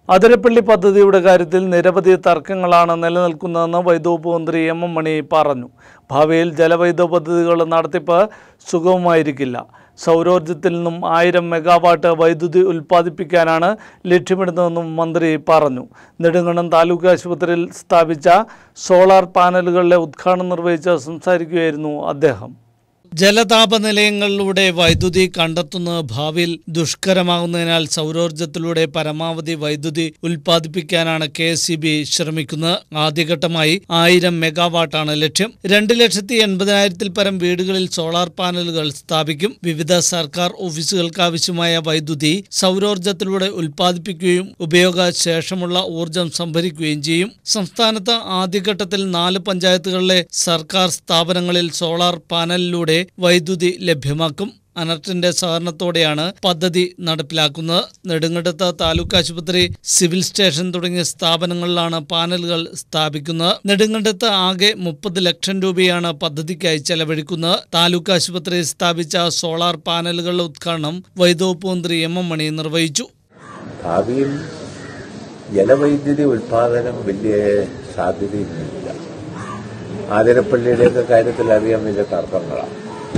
അതിരപ്പള്ളി പദ്ധതിയുടെ കാര്യത്തിൽ നിരവധി തർക്കങ്ങളാണ് നിലനിൽക്കുന്നതെന്ന് വൈദ്യുതി മന്ത്രി എം എം മണി പറഞ്ഞു ഭാവിയിൽ ജലവൈദ്യുത പദ്ധതികളുടെ നടത്തിപ്പ് സുഗമമായിരിക്കില്ല സൗരോർജ്ജത്തിൽ നിന്നും ആയിരം മെഗാവാട്ട് വൈദ്യുതി ഉൽപ്പാദിപ്പിക്കാനാണ് ലക്ഷ്യമിടുന്നതെന്നും മന്ത്രി പറഞ്ഞു നെടുങ്കണ്ടം താലൂക്ക് ആശുപത്രിയിൽ സ്ഥാപിച്ച സോളാർ പാനലുകളുടെ ഉദ്ഘാടനം നിർവഹിച്ച് സംസാരിക്കുകയായിരുന്നു അദ്ദേഹം ജലതാപ നിലയങ്ങളിലൂടെ വൈദ്യുതി കണ്ടെത്തുന്നത് ഭാവിയിൽ ദുഷ്കരമാകുന്നതിനാൽ സൗരോർജ്ജത്തിലൂടെ പരമാവധി വൈദ്യുതി ഉൽപ്പാദിപ്പിക്കാനാണ് കെ എസ് ശ്രമിക്കുന്നത് ആദ്യഘട്ടമായി ആയിരം മെഗാവാട്ടാണ് ലക്ഷ്യം രണ്ട് ലക്ഷത്തി എൺപതിനായിരത്തിൽ പരം വീടുകളിൽ സോളാർ പാനലുകൾ സ്ഥാപിക്കും വിവിധ സർക്കാർ ഓഫീസുകൾക്ക് ആവശ്യമായ വൈദ്യുതി സൗരോർജ്ജത്തിലൂടെ ഉൽപ്പാദിപ്പിക്കുകയും ഉപയോഗശേഷമുള്ള ഊർജം സംഭരിക്കുകയും ചെയ്യും സംസ്ഥാനത്ത് ആദ്യഘട്ടത്തിൽ നാല് പഞ്ചായത്തുകളിലെ സർക്കാർ സ്ഥാപനങ്ങളിൽ സോളാർ പാനലിലൂടെ വൈദ്യുതി ലഭ്യമാക്കും അനർട്ടിന്റെ സഹകരണത്തോടെയാണ് പദ്ധതി നടപ്പിലാക്കുന്നത് നെടുങ്കണ്ടത്ത് താലൂക്ക് ആശുപത്രി സിവിൽ സ്റ്റേഷൻ തുടങ്ങിയ സ്ഥാപനങ്ങളിലാണ് പാനലുകൾ സ്ഥാപിക്കുന്നത് നെടുങ്കണ്ടത്ത് ആകെ മുപ്പത് ലക്ഷം രൂപയാണ് പദ്ധതിക്കായി ചെലവഴിക്കുന്നത് താലൂക്ക് ആശുപത്രിയിൽ സ്ഥാപിച്ച സോളാർ പാനലുകളുടെ ഉദ്ഘാടനം വൈദ്യുതി മന്ത്രി എം എം മണി നിർവഹിച്ചു ഭാവിയിൽ ജലവൈദ്യുതി ഉൽപാദനം വലിയ സാധ്യതയൊന്നുമില്ല ആതിരപ്പള്ളിയുടെയൊക്കെ കാര്യത്തിൽ അറിയാൻ വലിയ തർക്കങ്ങളാണ്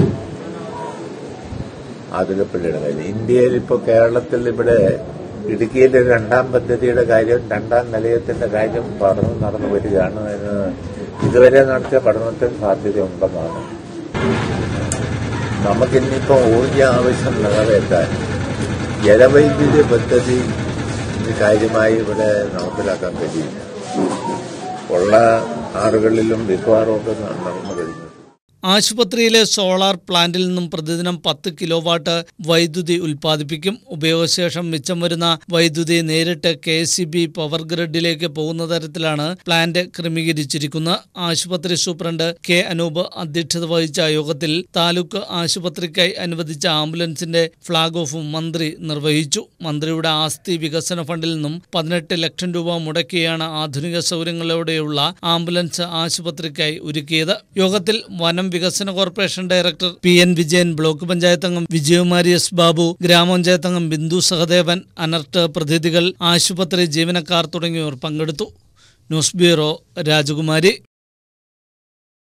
ആതിരപ്പള്ളിയുടെ കാര്യം ഇന്ത്യയിൽ ഇപ്പോൾ കേരളത്തിൽ ഇവിടെ ഇടുക്കിയിലെ രണ്ടാം പദ്ധതിയുടെ കാര്യം രണ്ടാം നിലയത്തിന്റെ കാര്യം പഠനം നടന്നു വരികയാണ് അതിന് ഇതുവരെ നടത്തിയ പഠനത്തിൽ സാധ്യതയുണ്ടെന്നാണ് നമുക്കിന്നിപ്പോ ഊർജ ആവശ്യം നിറവേറ്റാൻ ജലവൈദ്യുതി പദ്ധതി ഇത് കാര്യമായി ഇവിടെ നടപ്പിലാക്കാൻ കഴിയില്ല ഉള്ള ആറുകളിലും മിക്കവാറുമൊക്കെ നടന്നു കഴിഞ്ഞു ആശുപത്രിയിലെ സോളാർ പ്ലാന്റിൽ നിന്നും പ്രതിദിനം പത്ത് കിലോ വാട്ട് വൈദ്യുതി ഉൽപ്പാദിപ്പിക്കും ഉപയോഗശേഷം മിച്ചം വരുന്ന വൈദ്യുതി നേരിട്ട് കെ സി ബി പവർ ഗ്രിഡിലേക്ക് പോകുന്ന തരത്തിലാണ് പ്ലാന്റ് ക്രമീകരിച്ചിരിക്കുന്നത് ആശുപത്രി സൂപ്രണ്ട് കെ അനൂപ് അധ്യക്ഷത വഹിച്ച യോഗത്തിൽ താലൂക്ക് ആശുപത്രിക്കായി അനുവദിച്ച ആംബുലൻസിന്റെ ഫ്ളാഗ് ഓഫും മന്ത്രി നിർവഹിച്ചു മന്ത്രിയുടെ ആസ്തി വികസന ഫണ്ടിൽ നിന്നും പതിനെട്ട് ലക്ഷം രൂപ മുടക്കിയാണ് ആധുനിക സൗകര്യങ്ങളോടെയുള്ള ആംബുലൻസ് ആശുപത്രിക്കായി ഒരുക്കിയത് യോഗത്തിൽ വനം വികസന corporation director P N Vijayan block panchayat അംഗം വിജയകുമാരി എസ് ബാബു ഗ്രാമപഞ്ചായത്ത് അംഗം ബിന്ദു സഹദേവൻ അനർട്ട് പ്രതിനിധികൾ ആശുപത്രി ജീവനക്കാർ തുടങ്ങിയവർ പങ്കെടുത്തു ന്യൂസ് ബ്യൂറോ രാജകുമാരി